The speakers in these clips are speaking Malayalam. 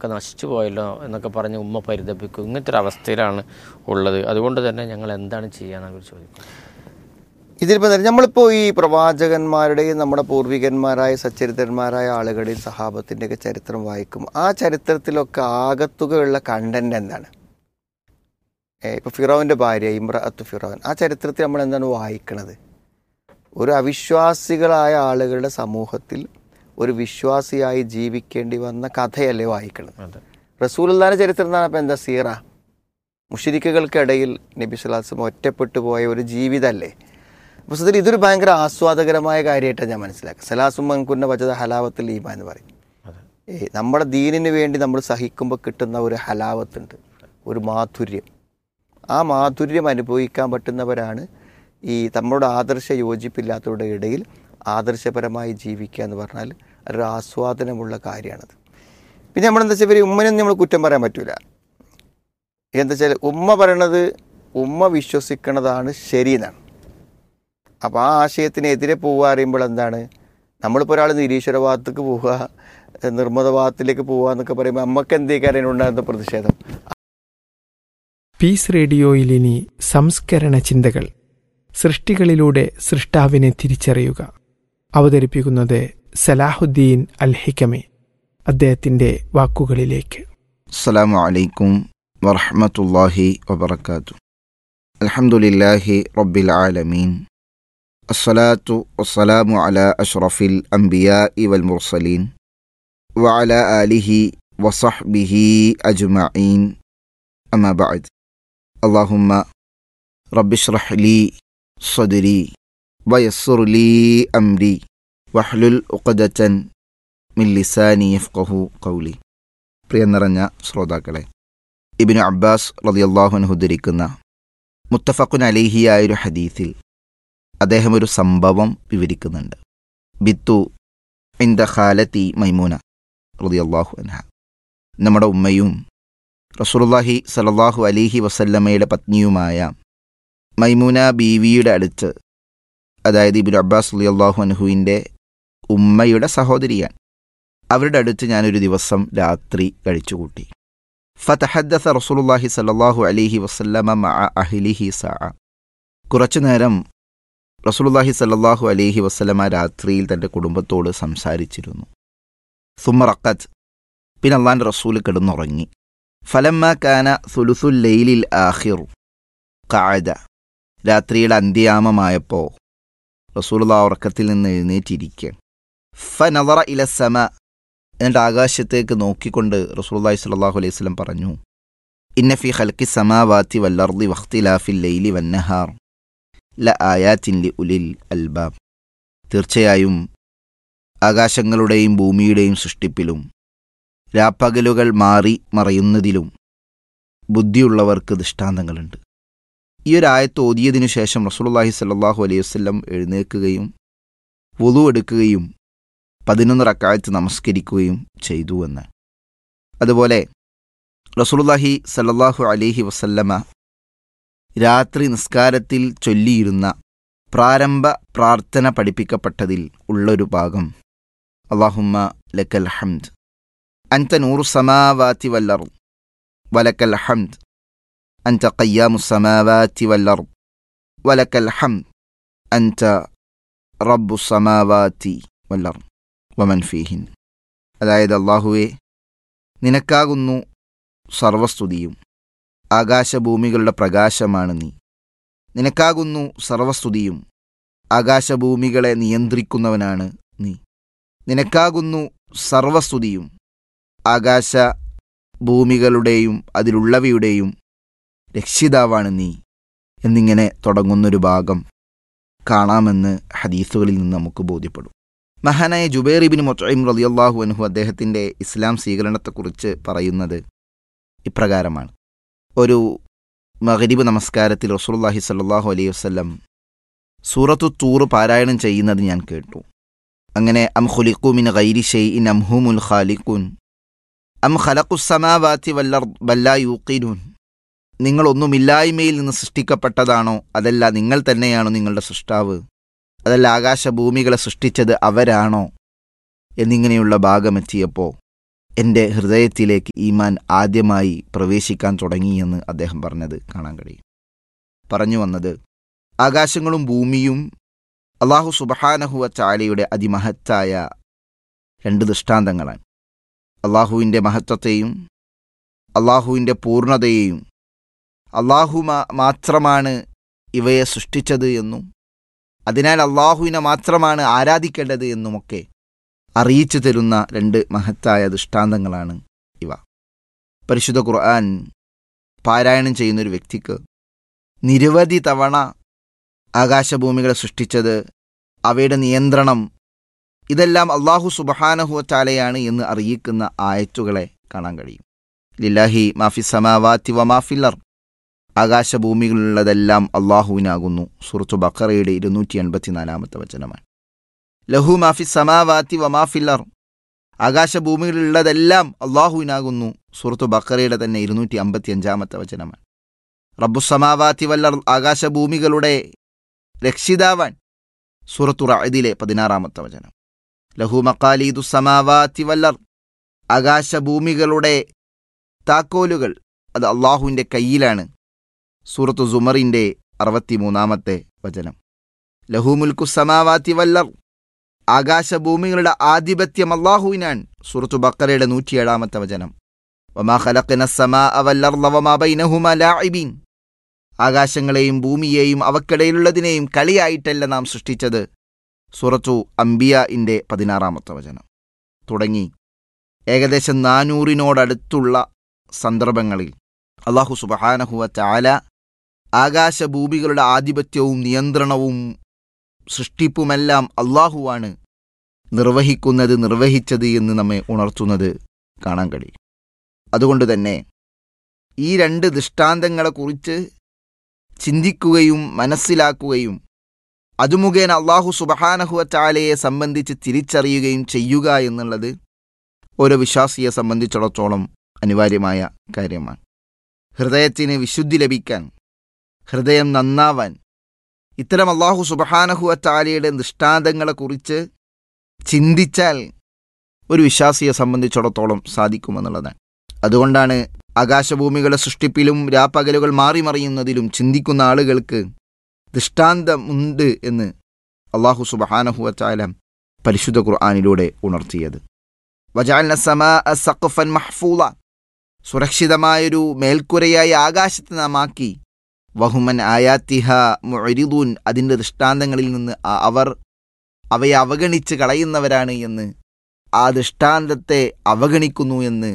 ഒക്കെ നശിച്ചു പോയല്ലോ എന്നൊക്കെ പറഞ്ഞ് ഉമ്മ പരിതപിക്കും ഇങ്ങനത്തെ ഒരു അവസ്ഥയിലാണ് ഉള്ളത് അതുകൊണ്ട് തന്നെ ഞങ്ങൾ എന്താണ് ചെയ്യാന്നൊക്കെ ചോദിക്കും ഇതിലിപ്പോൾ നമ്മളിപ്പോൾ ഈ പ്രവാചകന്മാരുടെയും നമ്മുടെ പൂർവികന്മാരായ സച്ചരിത്രന്മാരായ ആളുകളുടെയും സഹാബത്തിൻ്റെയൊക്കെ ചരിത്രം വായിക്കും ആ ചരിത്രത്തിലൊക്കെ ആകത്തുകയുള്ള കണ്ടന്റ് എന്താണ് ഇപ്പോൾ ഫിറോവിൻ്റെ ഭാര്യ ഇമ്രഅത്ത് ഫിറോൻ ആ ചരിത്രത്തിൽ നമ്മൾ എന്താണ് വായിക്കണത് ഒരു അവിശ്വാസികളായ ആളുകളുടെ സമൂഹത്തിൽ ഒരു വിശ്വാസിയായി ജീവിക്കേണ്ടി വന്ന കഥയല്ലേ വായിക്കണത് അതെ റസൂലുള്ളാന്റെ ചരിത്രം എന്നാണ് അപ്പം എന്താ സീറ മുഷരിക്കുകൾക്കിടയിൽ നബി സ്വലാസ്ലം ഒറ്റപ്പെട്ടു പോയ ഒരു ജീവിതമല്ലേ പുസ്തകത്തിൽ ഇതൊരു ഭയങ്കര ആസ്വാദകരമായ കാര്യമായിട്ടാണ് ഞാൻ മനസ്സിലാക്കുക സലാസും മൻകുന്ന വചത ഹലാവത്തിൽ ഈമ എന്ന് പറയും അതെ ഏ നമ്മുടെ ദീനിന് വേണ്ടി നമ്മൾ സഹിക്കുമ്പോൾ കിട്ടുന്ന ഒരു ഹലാവത്തുണ്ട് ഒരു മാധുര്യം ആ മാധുര്യം അനുഭവിക്കാൻ പറ്റുന്നവരാണ് ഈ നമ്മളോട് ആദർശ യോജിപ്പില്ലാത്തവരുടെ ഇടയിൽ ആദർശപരമായി ജീവിക്കുക എന്ന് പറഞ്ഞാൽ ഒരു ആസ്വാദനമുള്ള കാര്യമാണത് പിന്നെ നമ്മളെന്താ വെച്ചാൽ ഇവർ ഉമ്മനൊന്നും നമ്മൾ കുറ്റം പറയാൻ പറ്റൂല എന്താ വെച്ചാൽ ഉമ്മ പറയണത് ഉമ്മ വിശ്വസിക്കണതാണ് ശരി എന്നാണ് അപ്പോൾ ആ ആശയത്തിനെതിരെ പോവുക അറിയുമ്പോൾ എന്താണ് നമ്മളിപ്പോൾ ഒരാൾ നിരീശ്വരവാദത്തേക്ക് പോവുക നിർമ്മതവാദത്തിലേക്ക് പോവുക എന്നൊക്കെ പറയുമ്പോൾ നമുക്ക് എന്തേക്കാരും ഉണ്ടാകുന്ന പ്രതിഷേധം പീസ് റേഡിയോയിൽ ഇനി സംസ്കരണ ചിന്തകൾ സൃഷ്ടികളിലൂടെ സൃഷ്ടാവിനെ തിരിച്ചറിയുക അവതരിപ്പിക്കുന്നത് സലാഹുദ്ദീൻ അൽ ഹിക്കമെ അദ്ദേഹത്തിന്റെ വാക്കുകളിലേക്ക് السلام عليكم ورحمة الله وبركاته الحمد لله رب العالمين الصلاة والسلام على أشرف الأنبياء والمرسلين وعلى آله وصحبه أجمعين أما بعد اللهم رب اشرح لي صدري ويسر لي أمري واحلل عقدة من لساني يفقه قولي പ്രിയ നിറഞ്ഞ ശ്രോതാക്കളെ ഇബിന് അബ്ബാസ് റളിയല്ലാഹുഅൻഹു ഉദ്ധരിക്കുന്ന മുത്തഫഖുൻ അലിഹിയായൊരു ഹദീസിൽ അദ്ദേഹം ഒരു സംഭവം വിവരിക്കുന്നുണ്ട് ബിത്തു ഇന്ദ ഖാലത്തി മൈമൂന റളിയല്ലാഹു അൻഹ നമ്മുടെ ഉമ്മയും റസൂലുള്ളാഹി സല്ലല്ലാഹു അലിഹി വസല്ലമയുടെ പത്നിയുമായ മൈമൂന ബീവിയുടെ അടുത്ത് അതായത് ഇബിൻ അബ്ബാസ് റളിയല്ലാഹു അൻഹുവിൻ്റെ ഉമ്മയുടെ സഹോദരിയാണ് അവരുടെ അടുത്ത് ഞാനൊരു ദിവസം രാത്രി കഴിച്ചുകൂട്ടി ഫതഹദ്ദസ റസൂലുള്ളാഹി സല്ലല്ലാഹു അലൈഹി വസല്ലമ മഅ അഹ്ലിഹി സഅ കുറച്ചു നേരം റസൂലുള്ളാഹി സല്ലല്ലാഹു അലൈഹി വസല്ലമ രാത്രിയിൽ തൻ്റെ കുടുംബത്തോട് സംസാരിച്ചിരുന്നു സുമറക്കത്ത് പിന്നെ അള്ളാൻ്റെ റസൂൽ കിടന്നുറങ്ങി ഫലമ്മ കാന സുലുസുൽ ലൈലിൽ ആഹിർ കാഴ രാത്രിയുടെ അന്ത്യാമമായപ്പോൾ റസൂലുള്ള ഉറക്കത്തിൽ നിന്ന് എഴുന്നേറ്റിരിക്കുക ഫനവറ ഇലസമ എന്നിട്ട് ആകാശത്തേക്ക് നോക്കിക്കൊണ്ട് റസൂലുള്ളാഹി സ്വല്ലല്ലാഹു അലൈഹി വസല്ലം പറഞ്ഞു ഇന്ന ഫി ഖൽഖി സമാവാതി വല്ലർദി വഖ്തിലാഫിൽ ലൈലി വന്നഹാർ ല ആയാത്തിൻ ലി ഉലിൽ അൽബാബ് തീർച്ചയായും ആകാശങ്ങളുടെയും ഭൂമിയുടെയും സൃഷ്ടിപ്പിലും രാപ്പകലുകൾ മാറി മറയുന്നതിലും ബുദ്ധിയുള്ളവർക്ക് ദൃഷ്ടാന്തങ്ങളുണ്ട് ഈ ഒരു ആയത്ത് ഓതിയതിനു ശേഷം റസൂലുള്ളാഹി സ്വല്ലല്ലാഹു അലൈഹി വസല്ലം എഴുന്നേൽക്കുകയും വുളു എടുക്കുകയും പതിനൊന്ന് റക്കായത്ത് നമസ്കരിക്കുകയും ചെയ്തു എന്ന് അതുപോലെ റസൂലുള്ളാഹി സല്ലല്ലാഹു അലൈഹി വസല്ലമ രാത്രി നിസ്കാരത്തിൽ ചൊല്ലിയിരുന്ന പ്രാരംഭ പ്രാർത്ഥന പഠിപ്പിക്കപ്പെട്ടതിൽ ഉള്ളൊരു ഭാഗം അള്ളാഹുമ്മ ലക്കൽ ഹംദ് അൻത നൂറു സമാവാത്തി വല്ലർ വലക്കൽ ഹംദ് അൻത ഖയ്യാമു സമാവാത്തി വല്ലർ വലക്കൽ ഹംദ് അൻത റബ്ബു സമാവാത്തി വല്ലർ വമൻ ഫീഹിൻ അതായത് അള്ളാഹുവെ നിനക്കാകുന്നു സർവസ്തുതിയും ആകാശഭൂമികളുടെ പ്രകാശമാണ് നീ നിനക്കാകുന്നു സർവസ്തുതിയും ആകാശഭൂമികളെ നിയന്ത്രിക്കുന്നവനാണ് നീ നിനക്കാകുന്നു സർവസ്തുതിയും ആകാശ ഭൂമികളുടെയും അതിലുള്ളവയുടെയും രക്ഷിതാവാണ് നീ എന്നിങ്ങനെ തുടങ്ങുന്നൊരു ഭാഗം കാണാമെന്ന് ഹദീസുകളിൽ നിന്ന് നമുക്ക് ബോധ്യപ്പെടും മഹാനായ ജുബൈർ ഇബിൻ മൊത്തൈം റളിയല്ലാഹു അൻഹു അദ്ദേഹത്തിൻ്റെ ഇസ്ലാം സ്വീകരണത്തെക്കുറിച്ച് പറയുന്നത് ഇപ്രകാരമാണ് ഒരു മഗ്രിബ് നമസ്കാരത്തിൽ റസൂലുള്ളാഹി സ്വല്ലല്ലാഹു അലൈഹി വസല്ലം സൂറത്തു തൂറ് പാരായണം ചെയ്യുന്നത് ഞാൻ കേട്ടു അങ്ങനെ അം ഖുലിഖു മിൻ ഗൈരി ഷൈഇൻ അം ഹുമുൽ ഖാലിഖൂൻ അം ഖലഖുസ്സമാവാതി വല്ലർ ബല്ലാ യൂഖിനൂൻ നിങ്ങളൊന്നുമില്ലായ്മയിൽ നിന്ന് സൃഷ്ടിക്കപ്പെട്ടതാണോ അതല്ല നിങ്ങൾ തന്നെയാണോ നിങ്ങളുടെ സൃഷ്ടാവ് അതല്ല ആകാശഭൂമികളെ സൃഷ്ടിച്ചത് അവരാണോ എന്നിങ്ങനെയുള്ള ഭാഗമെത്തിയപ്പോൾ എൻ്റെ ഹൃദയത്തിലേക്ക് ഈമാൻ ആദ്യമായി പ്രവേശിക്കാൻ തുടങ്ങിയെന്ന് അദ്ദേഹം പറഞ്ഞത് കാണാൻ കഴിയും പറഞ്ഞു വന്നത് ആകാശങ്ങളും ഭൂമിയും അള്ളാഹു സുബഹാനഹുവ ചാലയുടെ അതിമഹത്തായ രണ്ട് ദൃഷ്ടാന്തങ്ങളാണ് അള്ളാഹുവിൻ്റെ മഹത്വത്തെയും അള്ളാഹുവിൻ്റെ പൂർണ്ണതയെയും അള്ളാഹു മാ- മാത്രമാണ് ഇവയെ സൃഷ്ടിച്ചത് എന്നും അതിനാൽ അള്ളാഹുവിനെ മാത്രമാണ് ആരാധിക്കേണ്ടത് എന്നുമൊക്കെ അറിയിച്ചു തരുന്ന രണ്ട് മഹത്തായ ദൃഷ്ടാന്തങ്ങളാണ് ഇവ പരിശുദ്ധ ഖുർആൻ പാരായണം ചെയ്യുന്നൊരു വ്യക്തിക്ക് നിരവധി തവണ ആകാശഭൂമികളെ സൃഷ്ടിച്ചത് അവയുടെ നിയന്ത്രണം ഇതെല്ലാം അള്ളാഹു സുബഹാനഹുവ ചാലയാണ് എന്ന് അറിയിക്കുന്ന ആയത്തുകളെ കാണാൻ കഴിയും ലില്ലാഹി മാഫി സമാവാത്തി വമാഫില്ലർ ആകാശഭൂമികളിലുള്ളതെല്ലാം അള്ളാഹുവിനാകുന്നു സുഹൃത്തു ബക്കറയുടെ ഇരുന്നൂറ്റി എൺപത്തിനാലാമത്തെ വചനമാണ് ലഹു മാഫി സമാവാത്തി വമാഫില്ലർ ആകാശഭൂമികളിലുള്ളതെല്ലാം അള്ളാഹുവിനാകുന്നു സുഹൃത്തു ബക്കറയുടെ തന്നെ ഇരുന്നൂറ്റി അമ്പത്തി അഞ്ചാമത്തെ വചനമാണ് റബ്ബു സമാവാത്തി വല്ലർ ആകാശഭൂമികളുടെ രക്ഷിതാവാൻ സൂറത്തു റഅദിലെ പതിനാറാമത്തെ വചനം ലഹു മക്കാലീദു സമാവാത്തി വല്ലർ ആകാശഭൂമികളുടെ താക്കോലുകൾ അത് അള്ളാഹുവിൻ്റെ കയ്യിലാണ് സൂറത്തു സുമറിൻ്റെ അറുപത്തിമൂന്നാമത്തെ വചനം ലഹു മുൽക്കു സമാവാത്തി വല്ലർ ആകാശഭൂമികളുടെ ആധിപത്യം അള്ളാഹുവിനാണ് സൂറത്തു ബക്കറയുടെ നൂറ്റിയേഴാമത്തെ വചനം വമാ ഖലഖന സമാ വല്ലർള വമാ ബൈനഹുമാ ലാഇബീൻ ആകാശങ്ങളെയും ഭൂമിയെയും അവക്കിടയിലുള്ളതിനെയും കളിയായിട്ടല്ല നാം സൃഷ്ടിച്ചത് സൂറത്തു അംബിയ പതിനാറാമത്തെ വചനം തുടങ്ങി ഏകദേശം നാനൂറിനോടടുത്തുള്ള സന്ദർഭങ്ങളിൽ അള്ളാഹു സുബഹാനഹുവ ചാല ആകാശഭൂമികളുടെ ആധിപത്യവും നിയന്ത്രണവും സൃഷ്ടിപ്പുമെല്ലാം അള്ളാഹുവാണ് നിർവഹിക്കുന്നത് നിർവഹിച്ചത് എന്ന് നമ്മെ ഉണർത്തുന്നത് കാണാൻ കഴിയും അതുകൊണ്ട് തന്നെ ഈ രണ്ട് ദൃഷ്ടാന്തങ്ങളെക്കുറിച്ച് ചിന്തിക്കുകയും മനസ്സിലാക്കുകയും അതുമുഖേന അള്ളാഹു സുബഹാനഹുവ ചാലയെ സംബന്ധിച്ച് തിരിച്ചറിയുകയും ചെയ്യുക എന്നുള്ളത് ഓരോ വിശ്വാസിയെ സംബന്ധിച്ചിടത്തോളം അനിവാര്യമായ കാര്യമാണ് ഹൃദയത്തിന് വിശുദ്ധി ലഭിക്കാൻ ഹൃദയം നന്നാവാൻ ഇത്തരം അള്ളാഹു സുബഹാനഹുവ ചാലയുടെ ദൃഷ്ടാന്തങ്ങളെക്കുറിച്ച് ചിന്തിച്ചാൽ ഒരു വിശ്വാസിയെ സംബന്ധിച്ചിടത്തോളം സാധിക്കുമെന്നുള്ളതാണ് അതുകൊണ്ടാണ് ആകാശഭൂമികളുടെ സൃഷ്ടിപ്പിലും രാപ്പകലുകൾ മാറിമറിയുന്നതിലും ചിന്തിക്കുന്ന ആളുകൾക്ക് ദൃഷ്ടാന്തമുണ്ട് എന്ന് അള്ളാഹു സുബഹാനഹുവ ചാല പരിശുദ്ധ ഖുർആാനിലൂടെ ഉണർത്തിയത് വജാൽന സമാ സഖഫൻ മഹ്ഫൂള സുരക്ഷിതമായൊരു മേൽക്കുരയായി ആകാശത്ത് നാം ആക്കി വഹുമൻ ആയാത്തിഹ മുഅരിദൂൻ അതിൻ്റെ ദൃഷ്ടാന്തങ്ങളിൽ നിന്ന് അ- അവർ അവയെ അവഗണിച്ച് കളയുന്നവരാണ് എന്ന് ആ ദൃഷ്ടാന്തത്തെ അവഗണിക്കുന്നു എന്ന്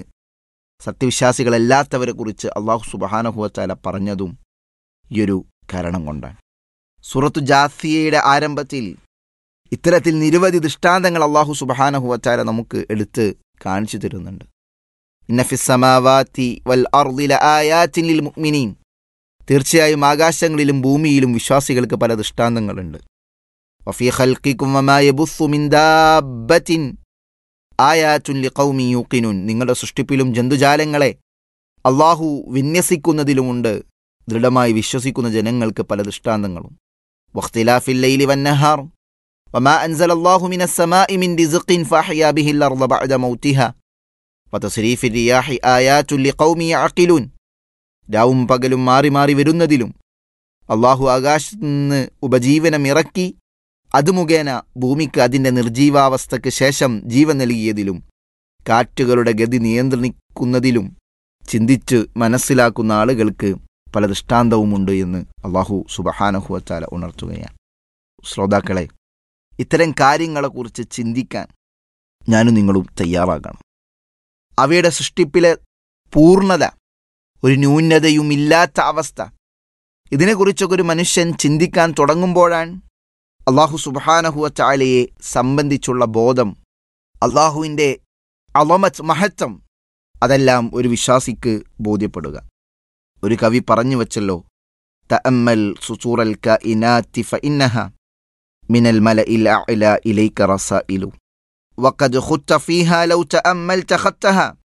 സത്യവിശ്വാസികളല്ലാത്തവരെ കുറിച്ച് അള്ളാഹു സുബഹാനഹുവച്ചാല പറഞ്ഞതും ഈയൊരു കാരണം കൊണ്ടാണ് സൂറത്തു ജാസിയയുടെ ആരംഭത്തിൽ ഇത്തരത്തിൽ നിരവധി ദൃഷ്ടാന്തങ്ങൾ അള്ളാഹു സുബഹാനഹുവച്ചാല നമുക്ക് എടുത്ത് കാണിച്ചു തരുന്നുണ്ട് ഇന്നഫിസമാവാത്തി വൽ അർദില ആയാത്തിൻ ലിൽ മുഅ്മിനീൻ തീർച്ചയായും ആകാശങ്ങളിലും ഭൂമിയിലും വിശ്വാസികൾക്ക് പല ദൃഷ്ടാന്തങ്ങളുണ്ട് വഫീ ഖൽഖിക്കും വമാ യബുസ്സു മിൻ ദാബത്തിൻ ആയാറ്റുൻ ലിഖൗമി യൂഖിനുൻ നിങ്ങളുടെ സൃഷ്ടിപ്പിലും ജന്തുജാലങ്ങളെ അള്ളാഹു വിന്യസിക്കുന്നതിലുമുണ്ട് ദൃഢമായി വിശ്വസിക്കുന്ന ജനങ്ങൾക്ക് പല ദൃഷ്ടാന്തങ്ങളും വഖ്തിലാഫിൽ ലൈലി വന്നഹാർ وما أنزل الله من السماء من رزق فأحيا به الأرض بعد موتها وتصريف الرياح آيات لقوم يعقلون രാവും പകലും മാറി മാറി വരുന്നതിലും അള്ളാഹു ആകാശത്ത് നിന്ന് ഉപജീവനം ഇറക്കി അത് മുഖേന ഭൂമിക്ക് അതിൻ്റെ നിർജീവാവസ്ഥയ്ക്ക് ശേഷം ജീവൻ നൽകിയതിലും കാറ്റുകളുടെ ഗതി നിയന്ത്രിക്കുന്നതിലും ചിന്തിച്ച് മനസ്സിലാക്കുന്ന ആളുകൾക്ക് പല ദൃഷ്ടാന്തവുമുണ്ട് എന്ന് അള്ളാഹു സുബഹാനഹുവച്ചാല ഉണർത്തുകയാണ് ശ്രോതാക്കളെ ഇത്തരം കാര്യങ്ങളെക്കുറിച്ച് ചിന്തിക്കാൻ ഞാനും നിങ്ങളും തയ്യാറാകണം അവയുടെ സൃഷ്ടിപ്പിലെ പൂർണ്ണത ഒരു ന്യൂനതയും ഇല്ലാത്ത അവസ്ഥ ഇതിനെക്കുറിച്ചൊക്കെ ഒരു മനുഷ്യൻ ചിന്തിക്കാൻ തുടങ്ങുമ്പോഴാണ് അള്ളാഹു സുബാനഹുവ ചാലയെ സംബന്ധിച്ചുള്ള ബോധം അള്ളാഹുവിൻ്റെ അളമത് മഹത്വം അതെല്ലാം ഒരു വിശ്വാസിക്ക് ബോധ്യപ്പെടുക ഒരു കവി പറഞ്ഞു വച്ചല്ലോ തഅമ്മൽ സുസൂറൽ കഇനാത്തി ഫഇന്നഹ മിനൽ മലഇൽ അഅല ഇലൈക റസായിലു വഖദ് ഖുത്ത ഫീഹാ ലൗ തഅമ്മൽത ഖത്തഹ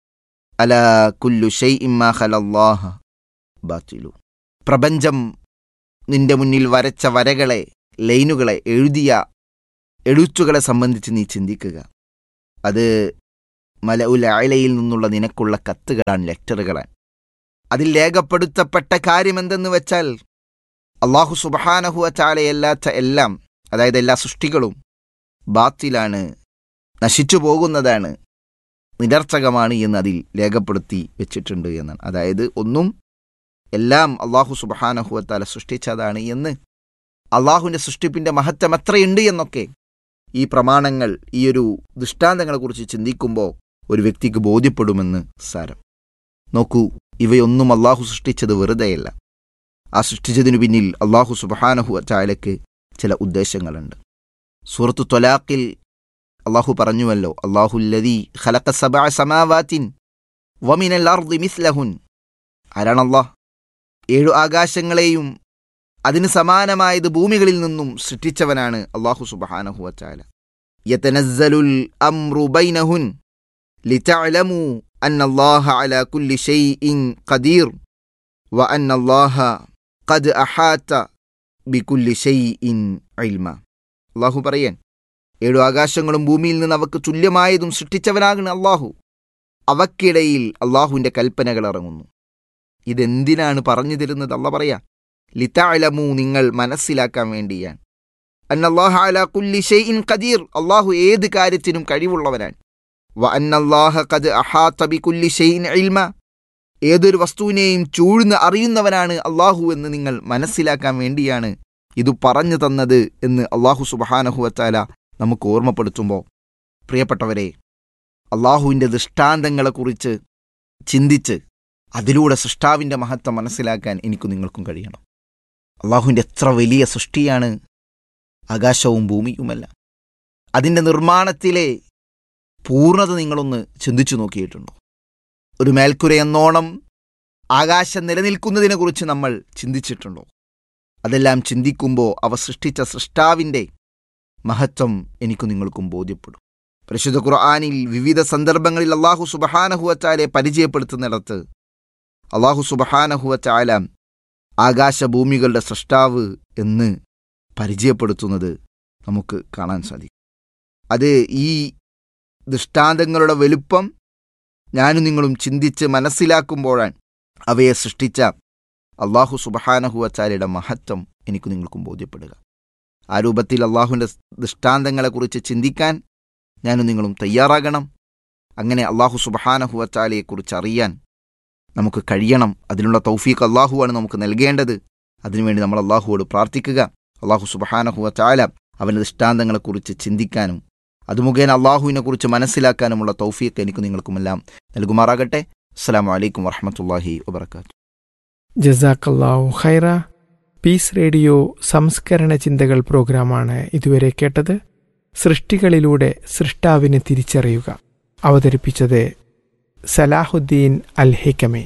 അലാ കുല്ലു ഷൈഇൻ മാ ഖലല്ലാഹ ബാത്തിലു പ്രപഞ്ചം നിന്റെ മുന്നിൽ വരച്ച വരകളെ ലൈനുകളെ എഴുതിയ എഴുത്തുകളെ സംബന്ധിച്ച് നീ ചിന്തിക്കുക അത് മല ഉൽ അയലയിൽ നിന്നുള്ള നിനക്കുള്ള കത്തുകളാണ് ലെറ്ററുകളാണ് അതിൽ രേഖപ്പെടുത്തപ്പെട്ട കാര്യമെന്തെന്ന് വെച്ചാൽ അള്ളാഹു സുബഹാനഹുവ ചാലയല്ലാത്ത എല്ലാം അതായത് എല്ലാ സൃഷ്ടികളും ബാത്തിലാണ് നശിച്ചു പോകുന്നതാണ് നിരർത്ഥകമാണ് എന്ന് അതിൽ രേഖപ്പെടുത്തി വെച്ചിട്ടുണ്ട് എന്നാണ് അതായത് ഒന്നും എല്ലാം അള്ളാഹു സുബഹാനഹുവത്താല സൃഷ്ടിച്ചതാണ് എന്ന് അള്ളാഹുവിൻ്റെ സൃഷ്ടിപ്പിൻ്റെ മഹത്വം എത്രയുണ്ട് എന്നൊക്കെ ഈ പ്രമാണങ്ങൾ ഈ ഒരു ദൃഷ്ടാന്തങ്ങളെക്കുറിച്ച് ചിന്തിക്കുമ്പോൾ ഒരു വ്യക്തിക്ക് ബോധ്യപ്പെടുമെന്ന് സാരം നോക്കൂ ഇവയൊന്നും അള്ളാഹു സൃഷ്ടിച്ചത് വെറുതെയല്ല ആ സൃഷ്ടിച്ചതിനു പിന്നിൽ അള്ളാഹു സുബഹാനഹു ചായലക്ക് ചില ഉദ്ദേശങ്ങളുണ്ട് സൂറത്തു തൊലാഖിൽ അള്ളാഹു പറഞ്ഞുവല്ലോ അള്ളാഹുല്ലതി ഖലഖ സബഅ സമാവാത്തിൻ വമിനൽ അർദി മിസ്ലഹുൻ ആരാണ് അള്ളാഹ് ഏഴു ആകാശങ്ങളെയും അതിന് സമാനമായത് ഭൂമികളിൽ നിന്നും സൃഷ്ടിച്ചവനാണ് അള്ളാഹു സുബഹാനഹു വച്ചാല യതനസ്സലുൽ അംറു ബൈനഹുൻ ലിതഅലമു അന്ന അല്ലാഹ അലാ കുല്ലി ഷൈഇൻ ഖദീർ വ അന്ന അല്ലാഹ ഖദ് അഹാത ബികുല്ലി ഷൈഇൻ ഇൽമ അള്ളാഹു പറയാൻ ഏഴു ആകാശങ്ങളും ഭൂമിയിൽ നിന്ന് അവക്ക് തുല്യമായതും സൃഷ്ടിച്ചവനാകുന്ന അള്ളാഹു അവക്കിടയിൽ അള്ളാഹുവിൻ്റെ കൽപ്പനകൾ ഇറങ്ങുന്നു ഇതെന്തിനാണ് പറഞ്ഞു തരുന്നത് അല്ല പറയാ ലിതഅലമു നിങ്ങൾ മനസ്സിലാക്കാൻ വേണ്ടിയാണ് അന്നല്ലാഹ അലാ കുല്ലി ഷൈഇൻ ഖദീർ അള്ളാഹു ഏത് കാര്യത്തിനും കഴിവുള്ളവനാണ് വ അന്നല്ലാഹ ഖദ് അഹാത ബികുല്ലി ഷൈഇൻ ഇൽമ ഏതൊരു വസ്തുവിനെയും ചൂഴ്ന്ന് അറിയുന്നവനാണ് അള്ളാഹു എന്ന് നിങ്ങൾ മനസ്സിലാക്കാൻ വേണ്ടിയാണ് ഇത് പറഞ്ഞു തന്നത് എന്ന് അള്ളാഹു സുബഹാനഹു വച്ചാല നമുക്ക് ഓർമ്മപ്പെടുത്തുമ്പോൾ പ്രിയപ്പെട്ടവരെ അള്ളാഹുവിൻ്റെ ദൃഷ്ടാന്തങ്ങളെക്കുറിച്ച് ചിന്തിച്ച് അതിലൂടെ സൃഷ്ടാവിൻ്റെ മഹത്വം മനസ്സിലാക്കാൻ എനിക്കും നിങ്ങൾക്കും കഴിയണം അള്ളാഹുവിൻ്റെ എത്ര വലിയ സൃഷ്ടിയാണ് ആകാശവും ഭൂമിയുമല്ല അതിൻ്റെ നിർമ്മാണത്തിലെ പൂർണ്ണത നിങ്ങളൊന്ന് ചിന്തിച്ചു നോക്കിയിട്ടുണ്ടോ ഒരു മേൽക്കുര എന്നോണം ആകാശം നിലനിൽക്കുന്നതിനെക്കുറിച്ച് നമ്മൾ ചിന്തിച്ചിട്ടുണ്ടോ അതെല്ലാം ചിന്തിക്കുമ്പോൾ അവ സൃഷ്ടിച്ച സൃഷ്ടാവിൻ്റെ മഹത്വം എനിക്കും നിങ്ങൾക്കും ബോധ്യപ്പെടും പരിശുദ്ധ ഖുർആാനിൽ വിവിധ സന്ദർഭങ്ങളിൽ അള്ളാഹു സുബഹാനഹുവച്ചാലെ പരിചയപ്പെടുത്തുന്നിടത്ത് അള്ളാഹു സുബഹാനഹുവച്ചാല ആകാശഭൂമികളുടെ സൃഷ്ടാവ് എന്ന് പരിചയപ്പെടുത്തുന്നത് നമുക്ക് കാണാൻ സാധിക്കും അത് ഈ ദൃഷ്ടാന്തങ്ങളുടെ വലുപ്പം ഞാനും നിങ്ങളും ചിന്തിച്ച് മനസ്സിലാക്കുമ്പോഴാണ് അവയെ സൃഷ്ടിച്ച അള്ളാഹു സുബഹാനഹുവച്ചാലയുടെ മഹത്വം എനിക്ക് നിങ്ങൾക്കും ബോധ്യപ്പെടുക ആ രൂപത്തിൽ അള്ളാഹുവിൻ്റെ ദൃഷ്ടാന്തങ്ങളെക്കുറിച്ച് ചിന്തിക്കാൻ ഞാനും നിങ്ങളും തയ്യാറാകണം അങ്ങനെ അള്ളാഹു സുബഹാനഹുവച്ചാലയെക്കുറിച്ച് അറിയാൻ നമുക്ക് കഴിയണം അതിനുള്ള തൗഫീഖ് അള്ളാഹുവാണ് നമുക്ക് നൽകേണ്ടത് അതിനുവേണ്ടി നമ്മൾ അള്ളാഹുവോട് പ്രാർത്ഥിക്കുക അള്ളാഹു സുബഹാനഹുവ ചാല അവൻ്റെ ദൃഷ്ടാന്തങ്ങളെക്കുറിച്ച് ചിന്തിക്കാനും അത് മുഖേന അള്ളാഹുവിനെ കുറിച്ച് മനസ്സിലാക്കാനുമുള്ള തൗഫീഖ് എനിക്ക് നിങ്ങൾക്കുമെല്ലാം നൽകുമാറാകട്ടെ അസ്സാം വലൈക്കും വറഹമത്തല്ലാഹി വബർക്കാത്തു ജസാക്കല്ലാഹു ഖൈറ പീസ് റേഡിയോ സംസ്കരണ ചിന്തകൾ പ്രോഗ്രാമാണ് ഇതുവരെ കേട്ടത് സൃഷ്ടികളിലൂടെ സൃഷ്ടാവിനെ തിരിച്ചറിയുക അവതരിപ്പിച്ചത് സലാഹുദ്ദീൻ അൽ ഹിക്കമെ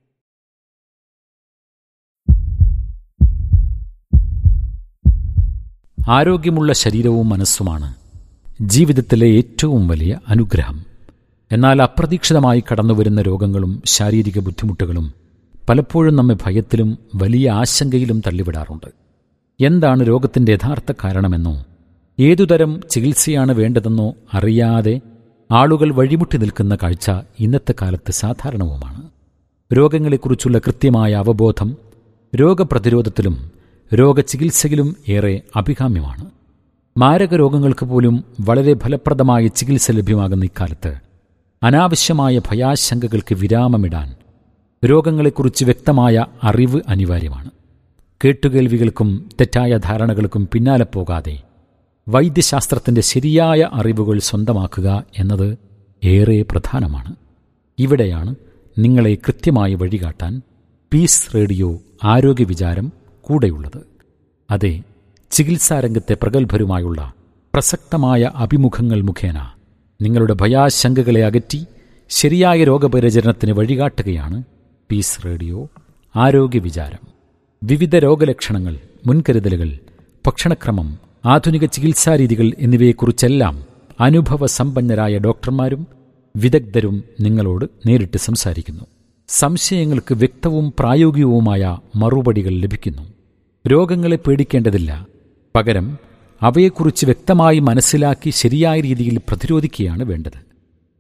ആരോഗ്യമുള്ള ശരീരവും മനസ്സുമാണ് ജീവിതത്തിലെ ഏറ്റവും വലിയ അനുഗ്രഹം എന്നാൽ അപ്രതീക്ഷിതമായി കടന്നുവരുന്ന രോഗങ്ങളും ശാരീരിക ബുദ്ധിമുട്ടുകളും പലപ്പോഴും നമ്മെ ഭയത്തിലും വലിയ ആശങ്കയിലും തള്ളിവിടാറുണ്ട് എന്താണ് രോഗത്തിന്റെ യഥാർത്ഥ കാരണമെന്നോ ഏതുതരം ചികിത്സയാണ് വേണ്ടതെന്നോ അറിയാതെ ആളുകൾ വഴിമുട്ടി നിൽക്കുന്ന കാഴ്ച ഇന്നത്തെ കാലത്ത് സാധാരണവുമാണ് രോഗങ്ങളെക്കുറിച്ചുള്ള കൃത്യമായ അവബോധം രോഗപ്രതിരോധത്തിലും രോഗചികിത്സയിലും ഏറെ അഭികാമ്യമാണ് മാരക രോഗങ്ങൾക്ക് പോലും വളരെ ഫലപ്രദമായ ചികിത്സ ലഭ്യമാകുന്ന ഇക്കാലത്ത് അനാവശ്യമായ ഭയാശങ്കകൾക്ക് വിരാമമിടാൻ രോഗങ്ങളെക്കുറിച്ച് വ്യക്തമായ അറിവ് അനിവാര്യമാണ് കേട്ടുകേൾവികൾക്കും തെറ്റായ ധാരണകൾക്കും പിന്നാലെ പോകാതെ വൈദ്യശാസ്ത്രത്തിന്റെ ശരിയായ അറിവുകൾ സ്വന്തമാക്കുക എന്നത് ഏറെ പ്രധാനമാണ് ഇവിടെയാണ് നിങ്ങളെ കൃത്യമായി വഴികാട്ടാൻ പീസ് റേഡിയോ ആരോഗ്യ വിചാരം കൂടെയുള്ളത് അതെ ചികിത്സാരംഗത്തെ പ്രഗത്ഭരുമായുള്ള പ്രസക്തമായ അഭിമുഖങ്ങൾ മുഖേന നിങ്ങളുടെ ഭയാശങ്കകളെ അകറ്റി ശരിയായ രോഗപരിചരണത്തിന് വഴികാട്ടുകയാണ് പീസ് റേഡിയോ ആരോഗ്യ വിചാരം വിവിധ രോഗലക്ഷണങ്ങൾ മുൻകരുതലുകൾ ഭക്ഷണക്രമം ആധുനിക ചികിത്സാരീതികൾ എന്നിവയെക്കുറിച്ചെല്ലാം അനുഭവ സമ്പന്നരായ ഡോക്ടർമാരും വിദഗ്ധരും നിങ്ങളോട് നേരിട്ട് സംസാരിക്കുന്നു സംശയങ്ങൾക്ക് വ്യക്തവും പ്രായോഗികവുമായ മറുപടികൾ ലഭിക്കുന്നു രോഗങ്ങളെ പേടിക്കേണ്ടതില്ല പകരം അവയെക്കുറിച്ച് വ്യക്തമായി മനസ്സിലാക്കി ശരിയായ രീതിയിൽ പ്രതിരോധിക്കുകയാണ് വേണ്ടത്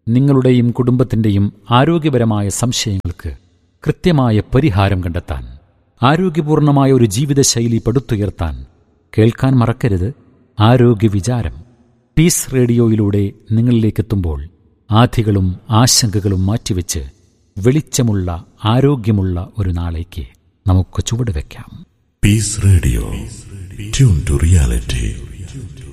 നിങ്ങളുടെയും കുടുംബത്തിൻ്റെയും ആരോഗ്യപരമായ സംശയങ്ങൾക്ക് കൃത്യമായ പരിഹാരം കണ്ടെത്താൻ ആരോഗ്യപൂർണമായ ഒരു ജീവിതശൈലി പടുത്തുയർത്താൻ കേൾക്കാൻ മറക്കരുത് ആരോഗ്യ വിചാരം പീസ് റേഡിയോയിലൂടെ നിങ്ങളിലേക്കെത്തുമ്പോൾ ആധികളും ആശങ്കകളും മാറ്റിവെച്ച് വെളിച്ചമുള്ള ആരോഗ്യമുള്ള ഒരു നാളേക്ക് നമുക്ക് ചുവടുവെക്കാം Peace Radio. Tune to reality.